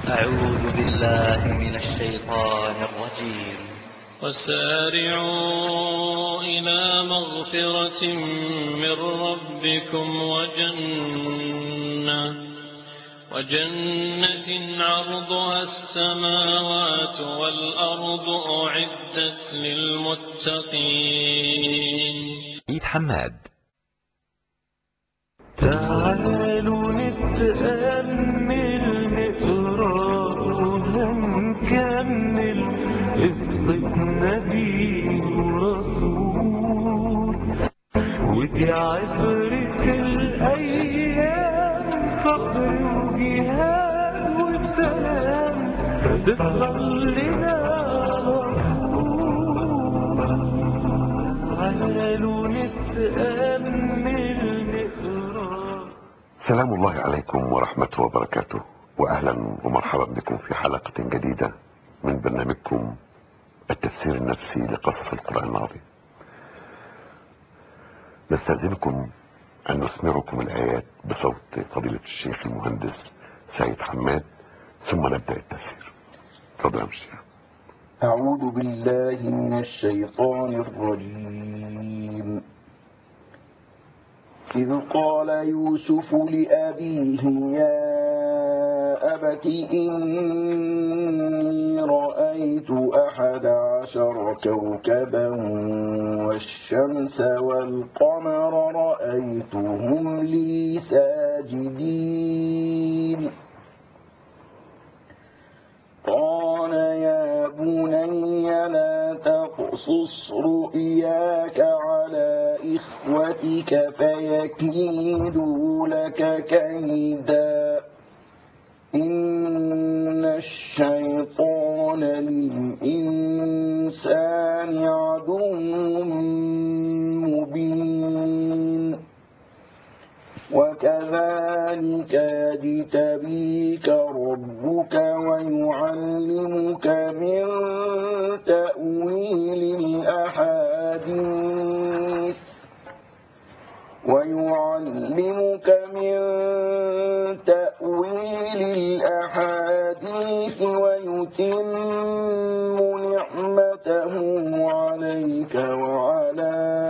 أعوذ بالله من الشيطان الرجيم وسارعوا إلى مغفرة من ربكم وجنة وجنة عرضها السماوات والأرض أعدت للمتقين عيد حماد تعالوا نتأمل نقرأ ونكمل قصة نبي ورسول ودي عبرة الأيام صبر وجهاد وسلام فتفضل لنا تعالوا نتأمل نقرأ سلام الله عليكم ورحمته وبركاته واهلا ومرحبا بكم في حلقة جديدة من برنامجكم التفسير النفسي لقصص القرآن العظيم نستأذنكم أن نسمعكم الآيات بصوت فضيلة الشيخ المهندس سيد حماد ثم نبدأ التفسير تفضل يا الشيخ أعوذ بالله من الشيطان الرجيم إذ قال يوسف لأبيه يا أبت إني رأيت أحد عشر كوكبا والشمس والقمر رأيتهم لي ساجدين قال يا بني لا تقصص رؤياك على إخوتك فيكيدوا لك كيدا إن الشيطان للإنسان عدو مبين وكذلك يجتبيك ربك ويعلمك من تأويل الأحاديث ويعلمك من تأويل الأحاديث ويتم نعمته عليك وعلى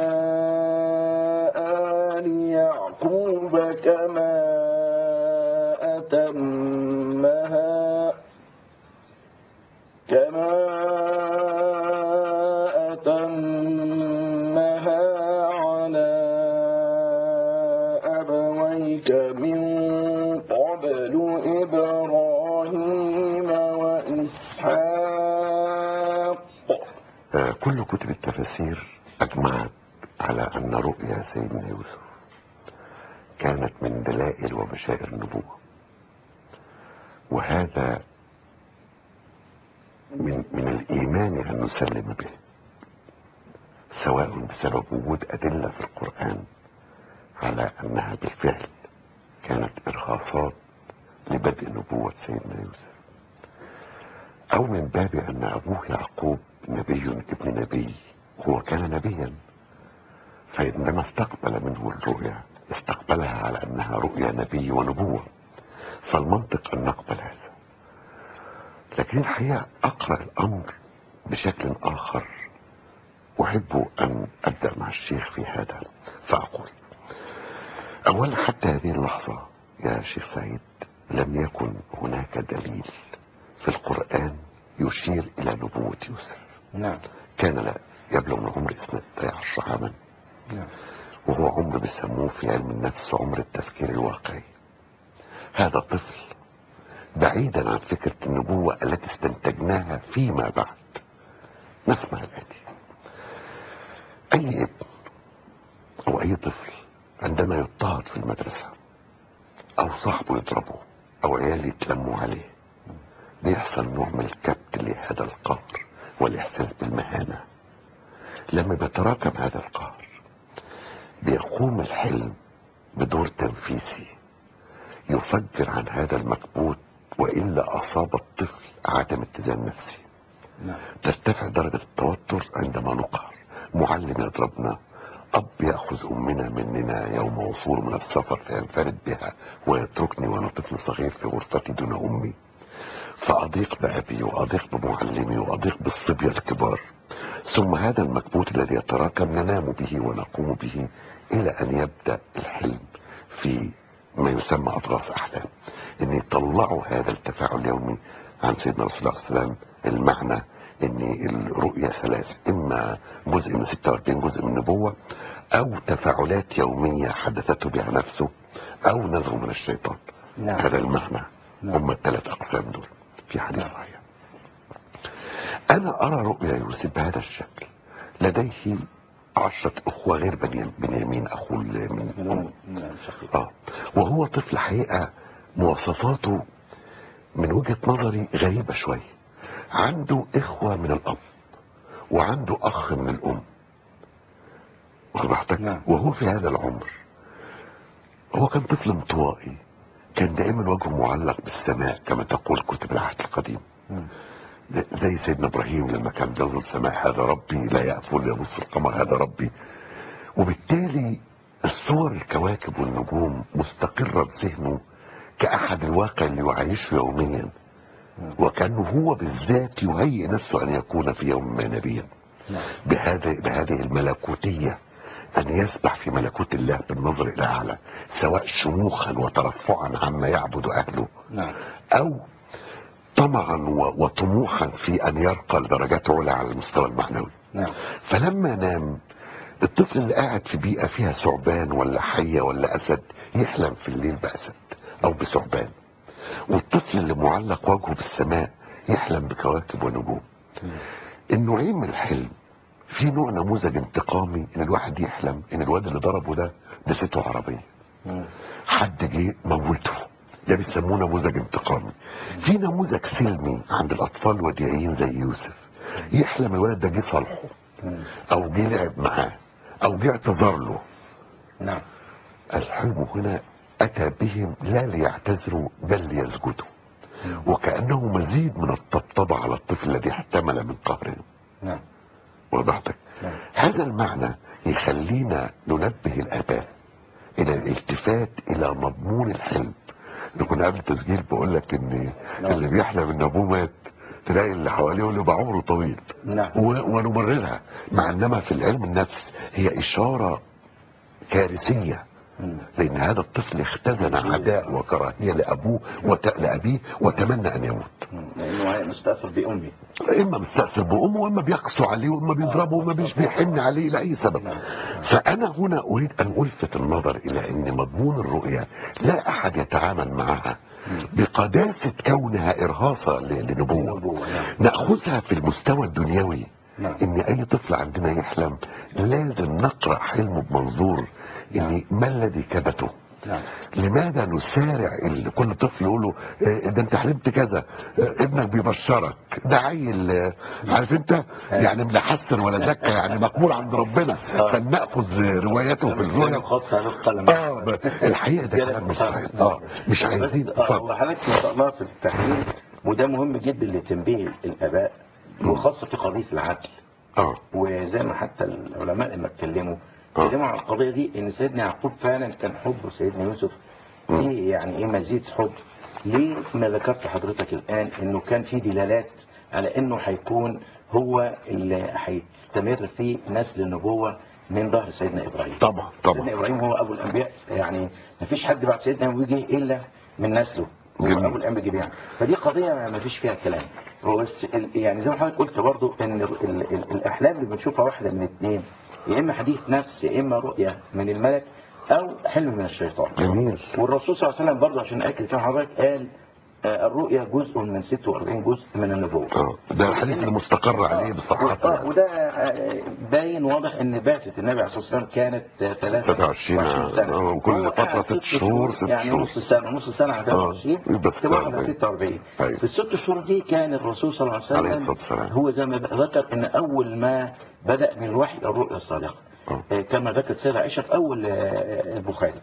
آل يعقوب كما أتمها كما أتمها على أبويك من قبل إبراهيم وإسحاق آه، كل كتب التفاسير أجمعت على أن رؤيا سيدنا يوسف كانت من دلائل وبشائر النبوة وهذا من من الإيمان أن نسلم به سواء بسبب وجود أدلة في القرآن على أنها بالفعل كانت إرهاصات لبدء نبوة سيدنا يوسف أو من باب أن أبوه يعقوب نبي ابن نبي هو كان نبيا فعندما استقبل منه الرؤيا استقبلها على أنها رؤيا نبي ونبوة فالمنطق أن نقبل هذا لكن الحقيقة أقرأ الأمر بشكل آخر أحب أن أبدأ مع الشيخ في هذا فأقول أولا حتى هذه اللحظة يا شيخ سعيد لم يكن هناك دليل في القرآن يشير إلى نبوة يوسف نعم كان لا يبلغ من عمر اثنتي عشر عاما نعم وهو عمر بيسموه في علم النفس عمر التفكير الواقعي هذا طفل بعيدا عن فكرة النبوة التي استنتجناها فيما بعد نسمع الآتي أي ابن أو أي طفل عندما يضطهد في المدرسة أو صاحبه يضربه أو عيال يتلموا عليه بيحصل نوع من الكبت لهذا القهر والإحساس بالمهانة لما بيتراكم هذا القهر بيقوم الحلم بدور تنفيسي يفجر عن هذا المكبوت وإلا أصاب الطفل عدم اتزان نفسي نعم ترتفع درجة التوتر عندما نقهر معلم يضربنا أب يأخذ أمنا مننا يوم وصول من السفر فينفرد بها ويتركني وأنا طفل صغير في غرفتي دون أمي فأضيق بأبي وأضيق بمعلمي وأضيق بالصبية الكبار ثم هذا المكبوت الذي يتراكم ننام به ونقوم به إلى أن يبدأ الحلم في ما يسمى أضغاث أحلام أن يطلعوا هذا التفاعل اليومي عن سيدنا رسول الله صلى الله عليه وسلم المعنى أن الرؤية ثلاث إما جزء من 46 جزء من النبوة أو تفاعلات يومية حدثته بها نفسه أو نزغ من الشيطان نعم. هذا المعنى نعم. هم الثلاث أقسام دول في حديث صحيح أنا أرى رؤيا يوسف بهذا الشكل لديه عشرة أخوة غير بني- بنيامين أخو ال- من أم نعم شقيق آه. وهو طفل حقيقة مواصفاته من وجهة نظري غريبة شوية عنده إخوة من الأب وعنده أخ من الأم واخد راحتك نعم. وهو في هذا العمر هو كان طفل انطوائي كان دائما وجهه معلق بالسماء كما تقول كتب العهد القديم مم. زي سيدنا ابراهيم لما كان بينظر السماء هذا ربي لا يأفل يبص القمر هذا ربي وبالتالي الصور الكواكب والنجوم مستقرة بذهنه كأحد الواقع اللي يعيشه يوميا وكأنه هو بالذات يهيئ نفسه أن يكون في يوم ما نبيا نعم بهذه بهذه الملكوتية أن يسبح في ملكوت الله بالنظر إلى أعلى سواء شموخا وترفعا عما يعبد أهله نعم أو طمعا و- وطموحا في أن يرقى لدرجات علا على المستوى المعنوي نعم فلما نام الطفل اللي قاعد في بيئة فيها ثعبان ولا حية ولا أسد يحلم في الليل بأسد أو بثعبان والطفل اللي معلق وجهه بالسماء يحلم بكواكب ونجوم النوعين من الحلم في نوع نموذج انتقامي ان الواحد يحلم ان الواد اللي ضربه ده دسته عربيه مم. حد جه موته ده بيسموه نموذج انتقامي في نموذج سلمي عند الاطفال الوديعيين زي يوسف يحلم الولد ده جه صالحه مم. او جه لعب معاه او جه اعتذر له نعم الحلم هنا اتى بهم لا ليعتذروا بل ليسجدوا وكانه مزيد من الطبطبه على الطفل الذي احتمل من قهرهم نعم وضحتك نعم. هذا المعنى يخلينا ننبه الاباء الى الالتفات الى مضمون الحلم انا كنا قبل التسجيل بقول لك ان نعم. اللي بيحلم ان ابوه مات تلاقي اللي حواليه يقول له بقى عمره طويل نعم. و- ونبررها مع انما في العلم النفس هي اشاره كارثيه مم. لان هذا الطفل اختزن عداء وكراهيه لابوه وت... لابيه وتمنى ان يموت مم. لانه مستاثر بامي اما مستأثر بامه واما بيقسو عليه واما بيضربه واما مش بيحن عليه لاي سبب فانا هنا اريد ان الفت النظر الى ان مضمون الرؤيا لا احد يتعامل معها بقداسه كونها ارهاصه ل- لنبوه نبوة، نعم. ناخذها في المستوى الدنيوي نعم. ان اي طفل عندنا يحلم لازم نقرا حلمه بمنظور ان ما الذي كبته نعم لماذا نسارع ال- كل طفل يقول له آه، ده انت حلمت كذا آه، ابنك بيبشرك ده عيل آه، عارف انت يعني لا حسن ولا زكى يعني مقبول عند ربنا فلناخذ آه، روايته في الرؤيا خط على القلم اه ب- الحقيقه ده كلام مش صحيح اه مش عايزين بس- آه، اتفضل وحضرتك ما شاء الله في التحليل وده مهم جدا لتنبيه الاباء وخاصه في قضيه العدل اه وزي ما حتى العلماء لما اتكلموا آه. اتكلموا عن القضيه دي ان سيدنا يعقوب فعلا كان حبه سيدنا يوسف فيه يعني ايه مزيد حب ليه ما ذكرت حضرتك الان انه كان في دلالات على انه هيكون هو اللي هيستمر في نسل النبوه من ظهر سيدنا ابراهيم طبعا سيدنا طبعا ابراهيم هو ابو الانبياء يعني ما فيش حد بعد سيدنا ابراهيم يجي الا من نسله هو جميل. ابو الانبياء جميعا فدي قضيه ما فيش فيها كلام هو بس ال- يعني زي ما حضرتك قلت برضو ان ال ال ال الاحلام اللي بنشوفها واحده من اثنين يا اما حديث نفس يا اما رؤيه من الملك او حلم من الشيطان جميل والرسول صلى الله عليه وسلم برضه عشان اكد كلام حضرتك قال آه، الرؤيا جزء من 46 جزء من النبوه اه ده الحديث اللي مستقر عليه بصحته آه، يعني. وده آه، باين واضح ان بعثه النبي عليه الصلاه والسلام كانت آه، 23 سنه آه، وكل هو فترة قعد ست شهور، ست يعني شهور. نص سنه نص سنه على 23 يبقى تبقى على 46. 46 أيوة. في الست شهور دي كان الرسول صلى الله عليه وسلم عليه الصلاة والسلام. هو زي ما ذكر ان اول ما بدا من الوحي الرؤيا الصادقه آه. آه، كما ذكرت السيده عائشه في اول آه، البخاري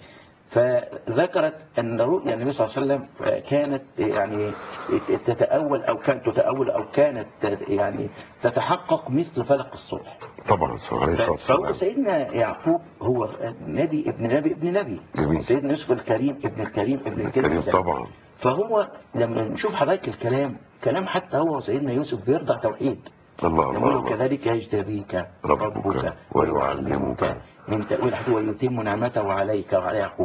فذكرت ان رؤيا النبي صلى الله عليه وسلم آه، كانت يعني تتاول او كانت تتاول او كانت يعني تتحقق مثل فلق الصبح طبعا عليه الصلاه فهو والسلام سيدنا يعقوب هو نبي ابن نبي ابن نبي جميل. سيدنا يوسف الكريم ابن الكريم ابن الكريم, الكريم طبعا فهو لما نشوف حضرتك الكلام كلام حتى هو وسيدنا يوسف بيرضع توحيد الله يقول الله له الله كذلك يجتبيك ربك ربك ويعلمك ويعلمك من تأويل الحديث ويتم نعمته عليك وعلى يعقوب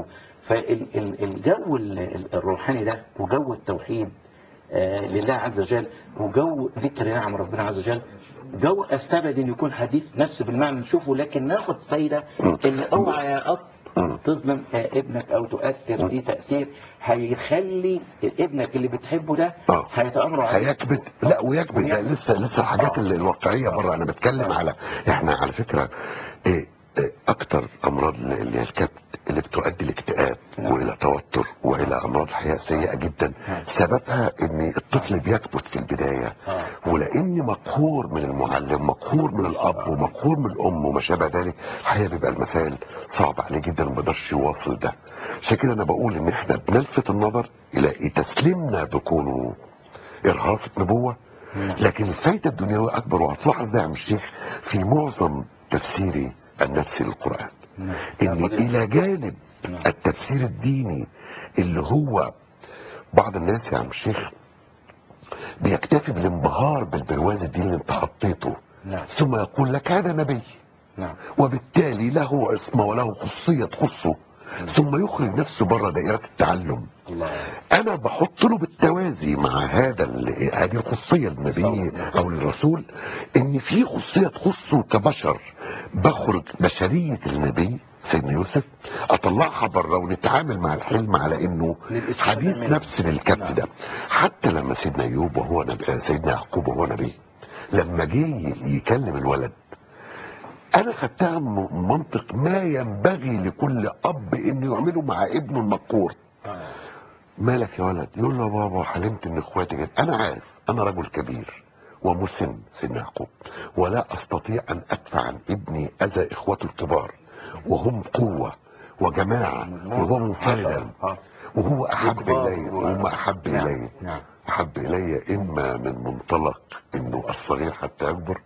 فالجو الروحاني ده وجو التوحيد آه، لله عز وجل وجو ذكر نعم ربنا عز وجل جو استبعد ان يكون حديث نفس بالمعنى نشوفه لكن ناخد فايده ان اوعى يا اب تظلم آه، ابنك او تؤثر دي تاثير هيخلي ابنك اللي بتحبه ده آه. هيتامروا عليه هيكبت لا ويكبت ده ويكبت. لسه لسه الحاجات آه. ال- الواقعيه بره انا بتكلم آه. على احنا على فكره إيه إيه اكتر امراض اللي هي الكبت اللي بتؤدي لاكتئاب نعم. والى توتر والى امراض حياه سيئه جدا نعم. سببها ان الطفل بيكبت في البدايه آه. ولان مقهور من المعلم مقهور من الاب ومقهور من الام وما شابه ذلك الحقيقه بيبقى المثال صعب عليه جدا وما بيقدرش يواصل ده عشان كده انا بقول ان احنا بنلفت النظر الى تسليمنا بكونه ارهاصة نبوة لكن الفايدة الدنيوية أكبر وهتلاحظ ده يا عم الشيخ في معظم تفسيري النفسي للقرآن نعم. إن نعم. إلى جانب نعم. التفسير الديني اللي هو بعض الناس يا عم الشيخ بيكتفي بالانبهار بالبرواز الديني اللي انت حطيته نعم. ثم يقول لك هذا نبي نعم وبالتالي له اسم وله خصية تخصه ثم يخرج نفسه بره دائرة التعلم الله انا بحط له بالتوازي مع هذا ال- هذه الخصيه للنبي او للرسول ان في خصيه تخصه كبشر بخرج بشريه النبي سيدنا يوسف اطلعها بره ونتعامل مع الحلم على انه للاستفادة حديث منه. نفس للكبت ده حتى لما سيدنا ايوب وهو نبي سيدنا يعقوب وهو نبي لما جه يكلم الولد انا خدتها من منطق ما ينبغي لكل اب انه يعمله مع ابنه المقهور آه. مالك يا ولد يقول له يا بابا حلمت ان اخواتي جد. انا عارف انا رجل كبير ومسن سيدنا يعقوب ولا استطيع ان ادفع عن ابني اذى اخوته الكبار وهم قوه وجماعه وهو منفردا آه. وهو احب وكبار الي و- وهم احب نعم. الي نعم احب الي اما من منطلق انه الصغير حتى يكبر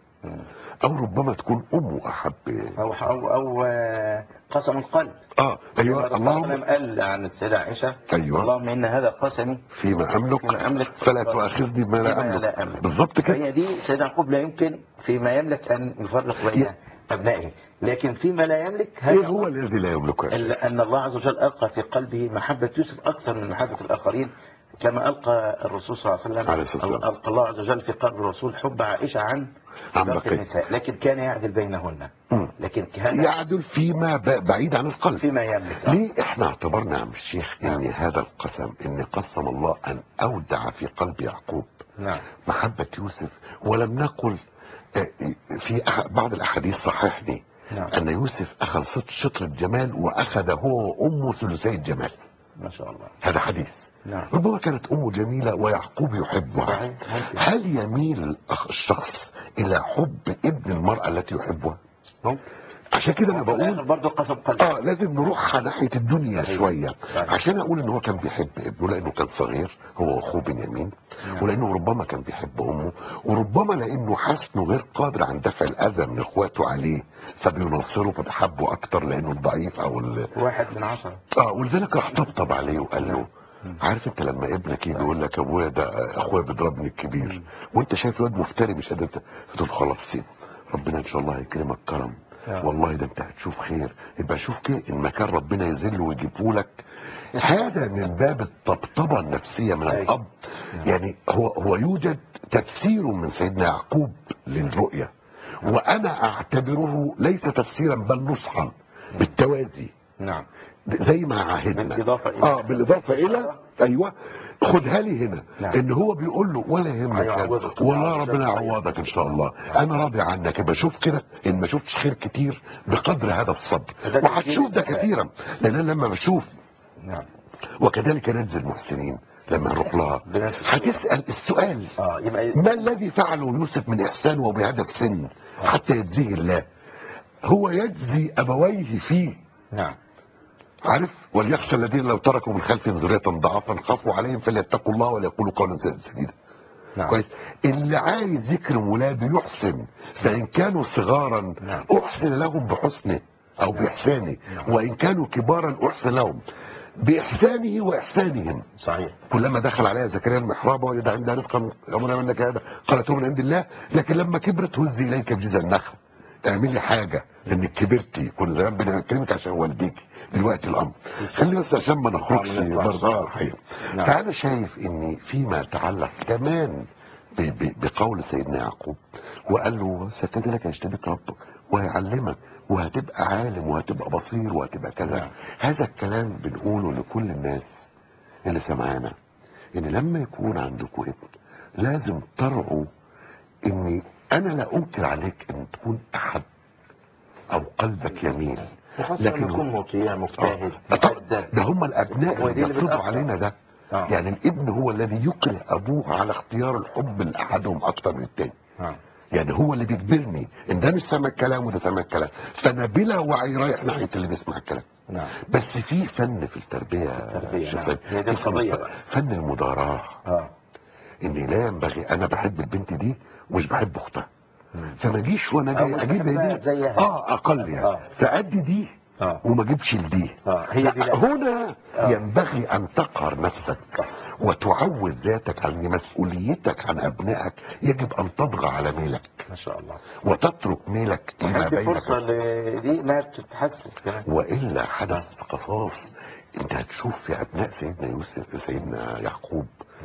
او ربما تكون امه احب أو أو أو آه، قسم القلب اه ايوه اللهم اللهم قال عن السيدة عائشة أيوة. اللهم إن هذا قسمي فيما املك فيما أملك فلا تؤاخذني بما لا فيما املك لا أملك بالظبط كده فهي دي سيدنا يعقوب لا يمكن فيما يملك أن يفرق بين ي- أبنائه لكن فيما لا يملك ايه هذا هو الذي لا يملكه يا شيخ؟ إلا أن الله عز وجل ألقى في قلبه محبة يوسف أكثر من محبة الآخرين كما ألقى الرسول صلى الله عليه وسلم عليه الصلاة والسلام. ألقى الله عز وجل في قلب الرسول حب عائشة عن عن باقي بقية. النساء لكن كان يعدل بينهن مم. لكن كان يعدل فيما ب- بعيد عن القلب فيما يملك ليه احنا اعتبرنا يا عم الشيخ ان نعم. هذا القسم ان قسم الله ان اودع في قلب يعقوب نعم محبة يوسف ولم نقل آه، في أح- بعض الاحاديث صححني نعم. ان يوسف اخذ ست شطر الجمال واخذ هو وامه ثلثي الجمال ما شاء الله هذا حديث نعم. ربما كانت امه جميله ويعقوب يحبها صحيح، ممكن. هل يميل الأخ- الشخص الى حب ابن المراه التي يحبها ممكن عشان كده انا بقول برضه قسم قلب اه لازم نروح ناحيه الدنيا صحيح. شويه صحيح. عشان اقول ان هو كان بيحب ابنه لانه كان صغير هو واخوه بنيامين نعم. ولانه ربما كان بيحب امه وربما لانه حس انه غير قادر عن دفع الاذى من اخواته عليه فبيناصره فبيحبه اكتر لانه الضعيف او ال... واحد من عشرة اه ولذلك راح طبطب عليه وقال له عارف انت لما ابنك يجي يقول لك ابويا ده اخويا بيضربني الكبير وانت شايف الواد مفتري مش قادر ت- فتقول خلاص سيبه ربنا ان شاء الله هيكرمك كرم آه. والله ده انت هتشوف خير يبقى شوف كده ان مكان ربنا يذله ويجيبه لك هذا من باب الطبطبه النفسيه من أيوة. الاب يعني هو هو يوجد تفسير من سيدنا يعقوب للرؤيه وانا اعتبره ليس تفسيرا بل نصحا بالتوازي نعم زي ما عاهدنا بالإضافة إلى- اه بالاضافه الى ايوه خدها لي هنا نعم. ان هو بيقول له ولا يهمك هيعوضك. والله ربنا يعوضك ان شاء الله انا راضي عنك يبقى شوف كده ان ما شفتش خير كتير بقدر هذا الصبر ده وهتشوف ده تشجيع. كثيرا لان أنا لما بشوف نعم وكذلك نجزي المحسنين لما نروح لها بنفس الصورة. هتسال السؤال اه يبقى ما الذي فعله يوسف من احسان وبهذا السن حتى يجزيه الله هو يجزي ابويه فيه نعم عارف وليخشى الذين لو تركوا من خلفهم ذرية ضعافا خافوا عليهم فليتقوا الله وليقولوا قولا سديدا نعم كويس اللي عايز يكرم ولاده يحسن فإن كانوا صغارا نعم. أحسن لهم بحسنه أو بإحسانه وإن كانوا كبارا أحسن لهم باحسانه واحسانهم صحيح كلما دخل عليها زكريا المحراب وجد عندها رزقا امرنا منك هذا قالت هو من عند الله لكن لما كبرت هزي اليك بجذع النخل اعملي حاجه لانك كبرتي كنا زمان بنكلمك عشان والديكي دلوقتي الامر خلي بس عشان ما نخرجش آه، ما نطلعش. برضه اه الحقيقه نعم. فانا شايف ان فيما يتعلق كمان ب- ب- بقول سيدنا يعقوب وقال له كذلك يجتبيك ربك وهيعلمك وهتبقى عالم وهتبقى بصير وهتبقى كذا نعم. هذا الكلام بنقوله لكل الناس اللي سمعانا ان لما يكون عندكم ابن لازم ترعوا ان انا لا انكر عليك ان تكون احد او قلبك يميل وخاصة لما يكون مطيع مجتهد مؤدب ده هم الابناء هو اللي دي اللي بيفرضوا بتأثر. علينا ده آه. يعني الابن هو الذي يكره ابوه على اختيار الحب لاحدهم اكتر من التاني آه. يعني هو اللي بيجبرني ان ده مش سامع الكلام وده سامع الكلام فانا بلا وعي رايح ناحيه اللي بيسمع الكلام نعم بس في فن في التربيه التربية، يا شيخ نعم. سيد. هي دي اسمه القضية ف- بقى. فن المداراة اه ان لا ينبغي انا بحب البنت دي ومش بحب اختها فما اجيش وانا أو جاي اجيب بتحبها دي زيها. اه اقل يعني آه. فادي دي آه. وما اجيبش لدي اه هي دي لا لا هنا آه. ينبغي ان تقهر نفسك صح. وتعود ذاتك على ان مسؤوليتك عن ابنائك يجب ان تطغى على ميلك ما شاء الله وتترك ميلك لما هدي بينك فرصة لدي انها تتحسن كمان والا حدث قصاص انت هتشوف في ابناء سيدنا يوسف سيدنا يعقوب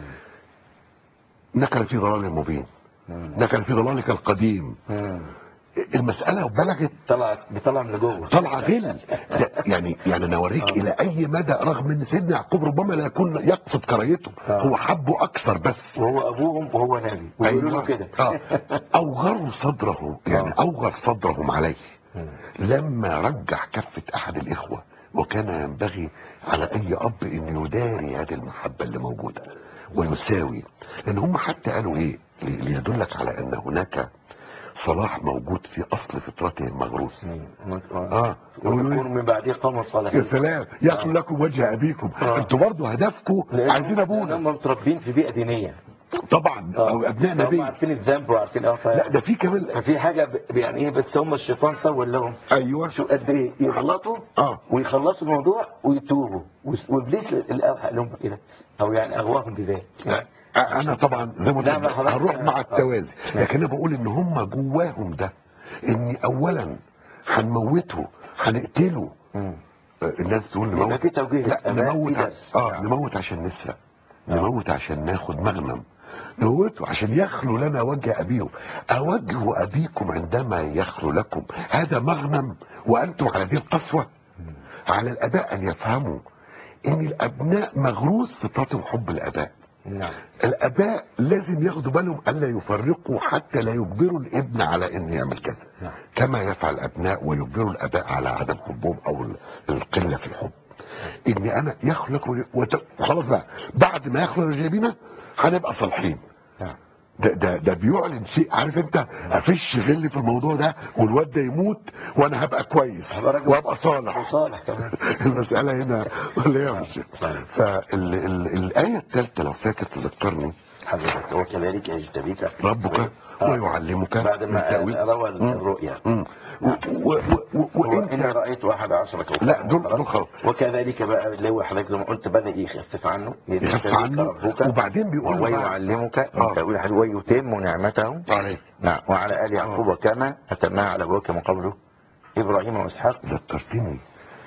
نكل في ضلال مبين نكل في ضلالك القديم مم. المساله بلغت طلعت بيطلع من جوه طلع غل لا، يعني يعني انا اوريك الى اي مدى رغم ان سيدنا يعقوب ربما لا يكون يقصد كراهيته آه. هو حبه اكثر بس وهو ابوهم وهو نبي ويقولوا له كده آه. اوغروا صدره يعني آه. اوغر صدرهم عليه مم. لما رجح كفة أحد الإخوة وكان ينبغي على أي أب أن يداري هذه المحبة اللي موجودة ويساوي لأن هم حتى قالوا إيه لي- ليدلك على أن هناك صلاح موجود في أصل فطرته المغروس آه. وتكون من بعديه قوم يا صالحين سلام يخلو لكم وجه أبيكم آه. أنتوا برضو هدفكم لأن- عايزين لأن أبونا هم متربين في بيئه دينيه طبعا أو أبناء هم نبي عارفين الذنب وعارفين اه ف- لا ده في كمان ففي حاجه ب- يعني ايه بس هم الشيطان سول لهم أيوه شو قد ايه يغلطوا آه. ويخلصوا الموضوع ويتوبوا وس- وابليس اللي اوحى لهم كده او يعني اغواهم بذلك انا طبعا زي ما قلت لا، ما لك حضرتك- هنروح مع آه. التوازي لكن انا بقول ان هم جواهم ده ان اولا هنموته هنقتله مم. آه، الناس تقول يبقى نموت في توجيه لا للآباء، نموت في ع- درس. اه نعم. نموت عشان نسرق نموت عشان ناخد مغنم نموته عشان يخلو لنا وجه ابيهم اوجه ابيكم عندما يخلو لكم هذا مغنم وانتم على دي القسوه على الاباء ان يفهموا ان الابناء مغروس فطرتهم حب الاباء نعم الاباء لازم ياخدوا بالهم الا يفرقوا حتى لا يجبروا الابن على انه يعمل كذا نعم. كما يفعل الابناء ويجبروا الاباء على عدم حبهم او ال- القله في الحب ان انا يخلق وت- وخلاص بقى بعد ما يخلق جايبينا هنبقى صالحين نعم ده ده ده بيعلن شيء عارف انت مفيش غل في الموضوع ده والواد ده يموت وانا هبقى كويس هبقى راجل وابقى صالح وصالح كمان المسألة هنا ولا ايه يا مش صحيح. فالآية الثالثة لو فاكر تذكرني حضرتك وكذلك يجتبيك ربك آه. ويعلمك بعد من ما تأويل. روى مم. الرؤيا مم. و- و- و- و- هو وانت إني رأيت واحد عشر كوكبا لا، دول- دول خلاص. وكذلك بقى اللي هو حضرتك زي ما قلت بدأ يخفف عنه يخف يجتبيك عنه ربك وبعدين بيقول له بقى- ويعلمك آه. من تأويل الحديث ويتم نعمته عليه نعم وعلى آل يعقوب كما أتمها على أبوك من قبله إبراهيم وإسحاق ذكرتني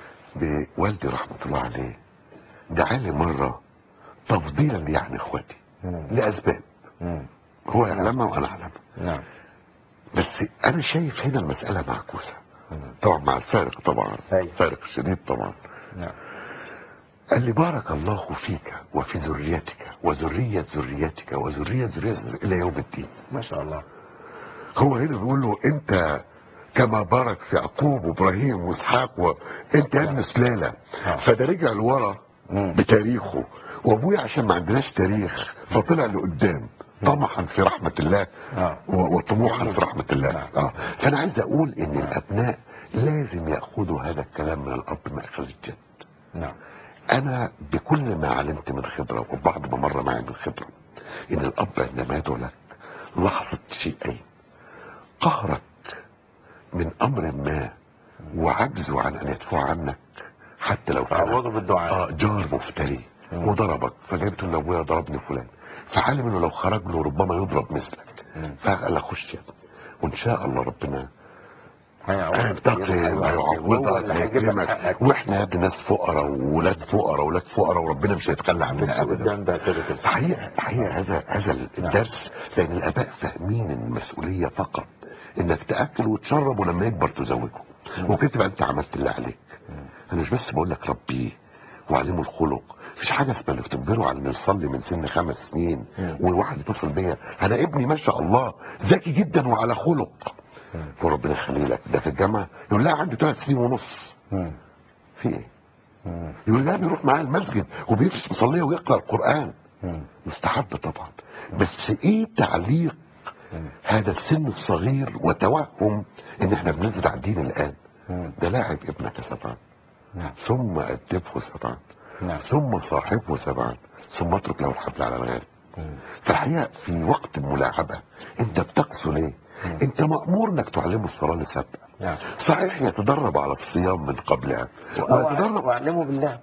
بوالدي رحمة الله عليه دعالي مرة تفضيلا لي عن اخواتي مم. لأسباب مم. هو يعلمها وأنا أعلمها نعم بس أنا شايف هنا المسألة معكوسة طبعا مع الفارق طبعا أيوة. فارق شديد طبعا نعم قال لي بارك الله فيك وفي ذريتك وذرية ذريتك وذرية ذريتك إلى يوم الدين ما شاء الله هو هنا بيقول له أنت كما بارك في يعقوب وابراهيم واسحاق وانت يا ابن سلاله آه. فده رجع لورا مم. بتاريخه وابويا عشان ما عندناش تاريخ فطلع لقدام طمحا في رحمه الله آه. و- وطموحا في رحمه الله نعم. اه فانا عايز اقول ان الابناء لازم ياخذوا هذا الكلام من الاب ماخذ الجد نعم انا بكل ما علمت من خبره وبعض ما مر معي من خبره ان الاب عندما يدعو لك لحظه شيئين قهرك من امر ما وعجزه عن ان يدفع عنك حتى لو كان عوضه بالدعاء اه جار مفتري وضربك فجبت ان ابويا ضربني فلان فعلم انه لو خرج له ربما يضرب مثلك فقال اخش يا ابني. وان شاء الله ربنا هينتقم هيعوضك هيكرمك واحنا يا ابني ناس فقراء وولاد فقراء وولاد فقراء وربنا مش هيتخلى عننا ابدا قدام ده كده كده حقيقة حقيقة هذا هذا الدرس لأن الآباء فاهمين إن المسؤولية فقط إنك تأكل وتشرب ولما يكبر تزوجه وكده تبقى أنت عملت اللي عليك أنا مش بس بقول لك ربيه وعلمه الخلق مفيش حاجة اسمها انك تجبره على انه يصلي من سن خمس سنين وواحد يتصل بيا انا ابني ما شاء الله ذكي جدا وعلى خلق وربنا يخليه لك ده في الجامعه يقول لا عنده ثلاث سنين ونص في ايه؟ يقول لا بيروح معاه المسجد وبيفرش مصليه ويقرا القران مستحب طبعا بس ايه تعليق هذا السن الصغير وتوهم ان احنا بنزرع دين الان ده لاعب ابنك سبعا نعم. ثم ادبه سبعا نعم. ثم صاحبه سبعا ثم اترك له الحبل على الغالب فالحقيقه في وقت الملاعبه انت بتقسو ليه؟ انت مامور انك تعلمه الصلاه لسبع نعم. صحيح يتدرب على الصيام من قبلها ويتدرب وأعلمه بالله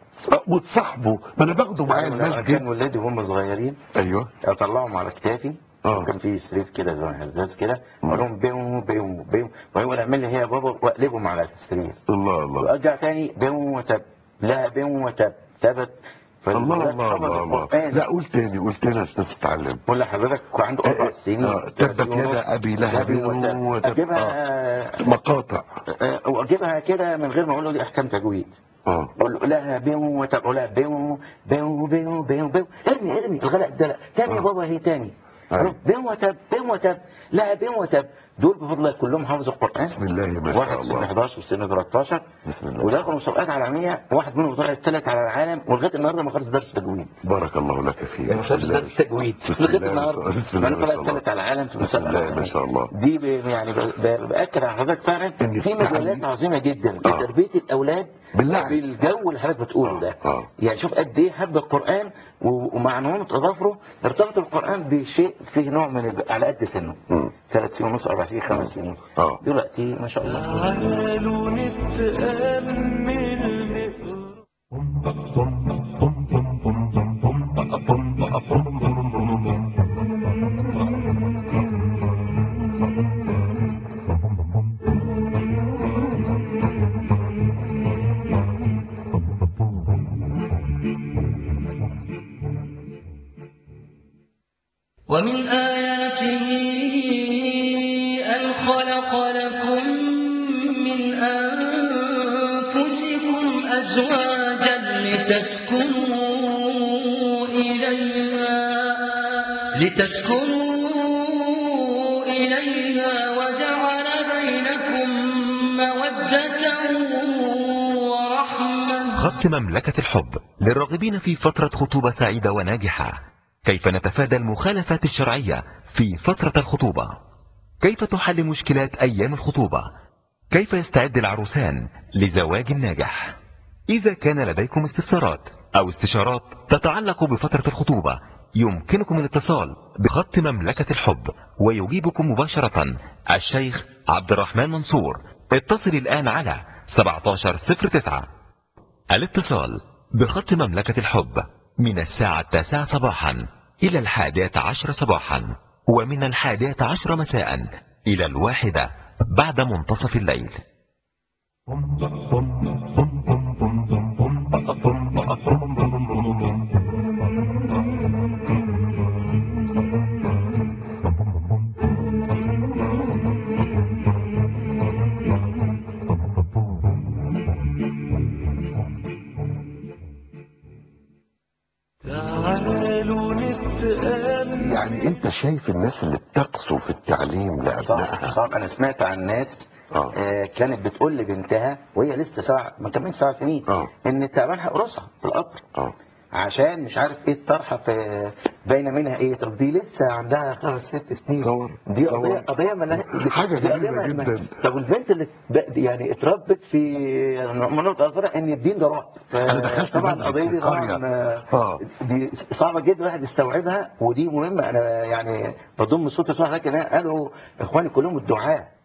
وتصاحبه ما انا باخده معايا لما كان المسجد ولادي وهم صغيرين ايوه اطلعهم على كتافي آه. وكان في سرير كده زي هزاز كده اقول لهم بيو بيو بيو وهو يعمل لي هي يا بابا واقلبهم على السرير الله الله وارجع تاني بيو وتب لا بيو وتب تبت الله فالولاد الله حفظوا الله الله القرآن. لا قول تاني قول تاني عشان الناس تتعلم قول لحضرتك عنده اربع سنين آه، تبت يد أبي لهب وتب. وتب. اجيبها مقاطع آه، واجيبها كده من غير ما اقول له دي احكام تجويد اه اقول له لها بيو وتب اقول لها بيو بيو بيو بيو بيو ارمي ارمي الغلق ده لا تاني يا آه. بابا هي تاني أيوة. بيو وتب بيو وتب لا بيو وتب دول بفضل الله كلهم حافظوا القران بسم الله ما شاء واحد سن الله 11 وسن 13 بسم الله. ودخلوا مسابقات عالميه واحد منهم طلع الثالث على العالم ولغايه النهارده ما خلص درس تجويد بارك الله لك فيه ما بسم خلص الله درس تجويد بسم لغايه الله النهارده بسم ما الله انا ما طلع شاء الله الثالث على العالم في بسم مسابقه الله ما شاء الله دي ب- يعني ب- ب- باكد على حضرتك فعلا إن في التعليم- مجالات عظيمه جدا آه. لتربيه الاولاد بالله. بالجو اللي حضرتك بتقوله آه، ده آه. يعني شوف قد ايه حب القران و- ومع نعومه اظافره ارتبط القران بشيء فيه نوع من الب... على قد سنه مم. ثلاث سنين ونص اربع سنين خمس سنين آه. دلوقتي ما شاء الله تعالوا نتأمل نقرأ ومن آياته أن خلق لكم من أنفسكم أزواجا لتسكنوا إليها لتسكنوا إليها وجعل بينكم مودة ورحمة خط مملكة الحب للراغبين في فترة خطوبة سعيدة وناجحة كيف نتفادى المخالفات الشرعية في فترة الخطوبة كيف تحل مشكلات أيام الخطوبة كيف يستعد العروسان لزواج ناجح إذا كان لديكم استفسارات أو استشارات تتعلق بفترة الخطوبة يمكنكم الاتصال بخط مملكة الحب ويجيبكم مباشرة الشيخ عبد الرحمن منصور اتصل الآن على 1709 الاتصال بخط مملكة الحب من الساعة التاسعة صباحا إلى الحادية عشر صباحا ومن الحادية عشر مساء إلى الواحدة بعد منتصف الليل تعالوا نتأمل يعني انت شايف الناس اللي بتقسو في التعليم صح لابنائها صح انا سمعت عن ناس آه. آه كانت بتقول لبنتها وهي لسه سبع ما كملتش سبع سنين آه. ان تعبانها قرصها في القطر اه عشان مش عارف ايه الطرحه في باينه منها ايه طب دي لسه عندها خمس ست سنين تصور، دي تصور. قضيه قضيه مالها حاجة دي قضية غريبة ما- ما- جدا. طب البنت اللي ب- يعني اتربت في مناطق اخرى ان الدين ده رعب أنا دخلت طبعا مسجد القضيه في دي طبعا قرية. آه، آه. دي صعبه جدا الواحد يستوعبها ودي مهمه انا يعني بضم صوت صوت لكن قالوا اخواني كلهم الدعاء ايوه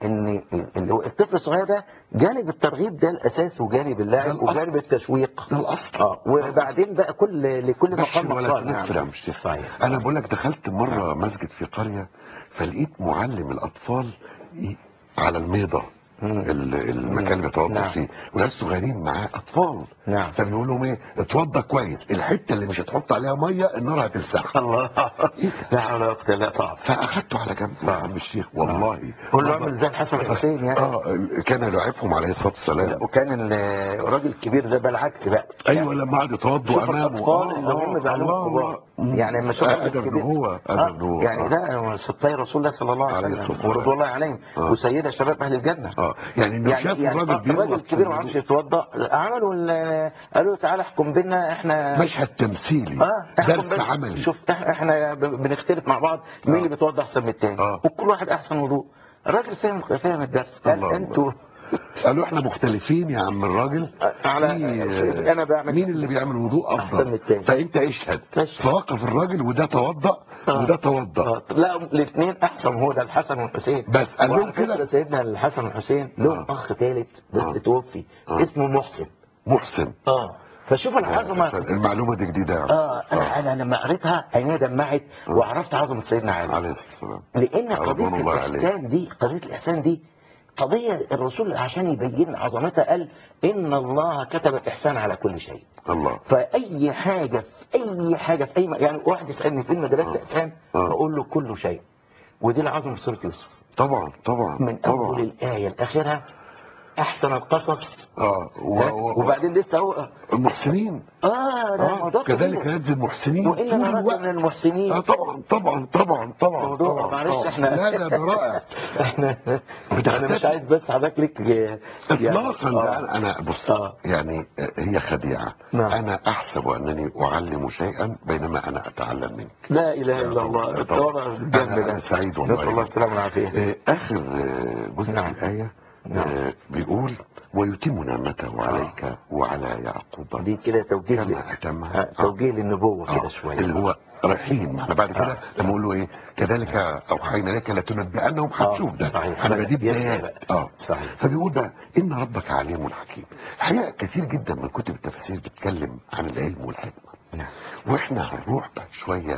ان اللي هو الطفل الصغير ده جانب الترغيب ده الاساس وجانب ده اللعب الأصل. وجانب التشويق ده الاصل اه وبعدين بقى كل لكل بس مقام ولا مقال تنفر يا مش صحيح انا بقول لك دخلت مره مسجد في قريه فلقيت معلم الاطفال ي- على الميضه ال- المكان اللي بيتوضا نعم. فيه وناس صغيرين معاه اطفال نعم. فبيقول لهم ايه اتوضى كويس الحته اللي مش هتحط عليها ميه النار هتلسعها الله لا حول ولا قوه الا صعب فاخدته على جنب يا عم الشيخ والله قول له نظر- اعمل زي الحسن والحسين يعني اه كان يلعبهم عليه الصلاه والسلام وكان ال- الراجل الكبير ده بقى العكس بقى ايوه لما قعدوا يتوضوا شوف امامه الاطفال اللي هم بيعلموا الكبار يعني لما شوف الراجل ادب الكبير هو آه، ادب هو يعني لا ستي رسول الله صلى الله عليه عليه الصلاة وسلم والسلام. ورضوان الله عليهم آه. وسيدة شباب اهل الجنه اه يعني انه شاف الراجل آه، الراجل بيغلط الكبير في ما عرفش الوضوء. يتوضا عملوا ال- قالوا له تعالى احكم بينا احنا مشهد تمثيلي اه احكم درس بينا. عملي شوف إح- احنا ب- بنختلف مع بعض مين اللي بيتوضا احسن من التاني آه. وكل واحد احسن وضوء الراجل فهم فهم الدرس قال الله انتوا قالوا احنا مختلفين يا عم الراجل على- في- أنا بعمل- مين اللي بيعمل وضوء أحسن من افضل التاني. فانت اشهد ماشي. فوقف الراجل وده توضا وده توضا آه، لا الاثنين احسن هو ده الحسن والحسين بس قال لهم وعلى فكرة كده- سيدنا الحسن والحسين لهم آه. اخ ثالث بس آه. توفي آه. اسمه محسن محسن اه فشوف العظمه المعلومه دي جديده يا عم اه انا انا لما قريتها عينيا دمعت وعرفت عظمه سيدنا علي عليه الصلاه والسلام لان قضيه رضوان الله عليه. الاحسان دي قضيه الاحسان دي قضيه الرسول عشان يبين عظمتها قال ان الله كتب الاحسان على كل شيء الله فاي حاجه في اي حاجه في اي م... يعني واحد يسالني فين مدارات الاحسان آه. بقول له كل شيء ودي العظمه في سوره يوسف طبعا طبعا من اول طبعا الايه لاخرها احسن القصص اه و... و... وبعدين لسه هو المحسنين اه ده اه موضوع كذلك كبير. نجزي المحسنين والا طول نراك الوقت من المحسنين اه طبعا طبعا طبعا طبعا موضوع طبعا معلش طبعاً. احنا لا ده ده رائع احنا انا بتختفي. مش عايز بس حضرتك لك يعني- اطلاقا آه. ده انا انا بص آه. يعني هي خديعه نعم. انا احسب انني اعلم شيئا بينما انا اتعلم منك لا اله الا طبعاً، الله لا انت طبعاً. وضع الجنب أنا- ده أنا سعيد والله. نسال الله السلامه والعافيه آه، اخر آه، جزء نعم. في الايه نعم. آه، بيقول ويتم نعمته عليك وعلى يعقوب دي كده توجيه كما ل- اتمها آه، توجيه للنبوه آه، كده شويه اللي هو رايحين ما احنا بعد كده لما اقول له ايه كذلك اوحينا لك لتنبئنهم هتشوف ده صحيح. انا بدي بدأ يبدأ بدايات بقى. اه صحيح. فبيقول بقى ان ربك عليم حكيم الحقيقه كتير جدا من كتب التفسير بتتكلم عن العلم والحكمه نعم. واحنا هنروح بعد شويه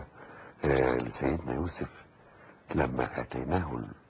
آه لسيدنا يوسف لما اتيناه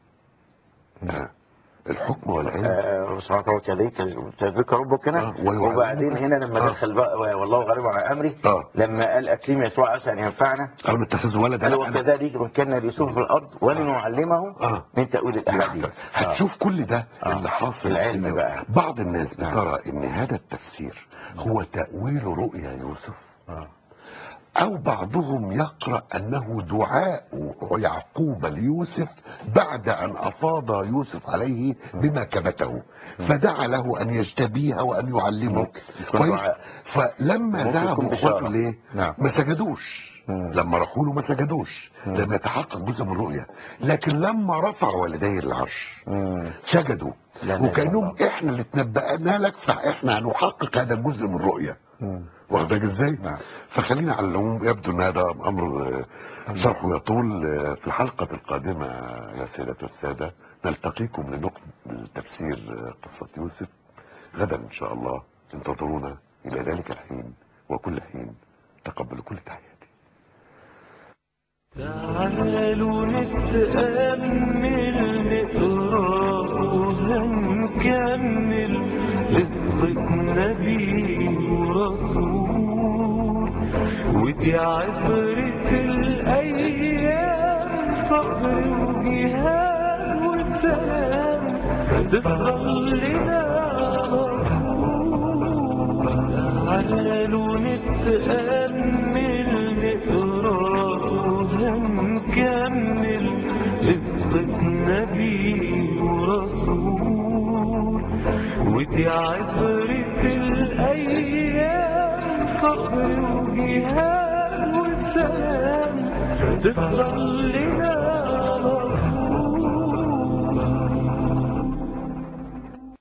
ال- آه الحكم والعلم آه، سبحانه وتعالى كذلك كذلك ربك هنا آه، ويعلمك. وبعدين هنا لما آه. دخل بقى والله غالب على امري آه. لما قال اكريم يسوع عسى ان ينفعنا او نتخذ ولدا قال لا، أنا- وكذلك مكنا ليوسف في الارض ولنعلمه آه. من تاويل الاحاديث هتشوف كل ده آه. اللي حاصل العلم إنه بقى. بعض الناس بترى ان هذا التفسير هو تأويل رؤيا يوسف آه. او بعضهم يقرأ انه دعاء يعقوب ليوسف بعد ان افاض يوسف عليه بما كبته فدعا له ان يجتبيه وان يعلمه ممكن يكون كويس دعاء. فلما ممكن ذهبوا يكون اخواته بشارة. ليه نعم. ما سجدوش مم. لما راحوا له ما سجدوش لم يتحقق جزء من الرؤيا لكن لما رفع والديه العرش مم. سجدوا لا إله إلا وكانهم الله. احنا اللي تنبأنا لك فاحنا هنحقق هذا الجزء من الرؤيا مم. واخد بالك ازاي؟ نعم. فخلينا على العموم يبدو ان هذا امر آه، شرحه يطول آه، في الحلقه القادمه يا سيدات والساده نلتقيكم لنكمل تفسير آه، قصه يوسف غدا ان شاء الله انتظرونا الى ذلك الحين وكل حين تقبلوا كل تحياتي تعالوا نتأمل نقرأ وهنكمل قصة نبي ورسول ودي عبرة الأيام صبر وجهاد وسلام تفضل لنا تعالوا نتأمل نقرأ وهنكمل قصة نبي ورسول ودي عبرة الأيام صبر وجهاد وسلام تفضل لنا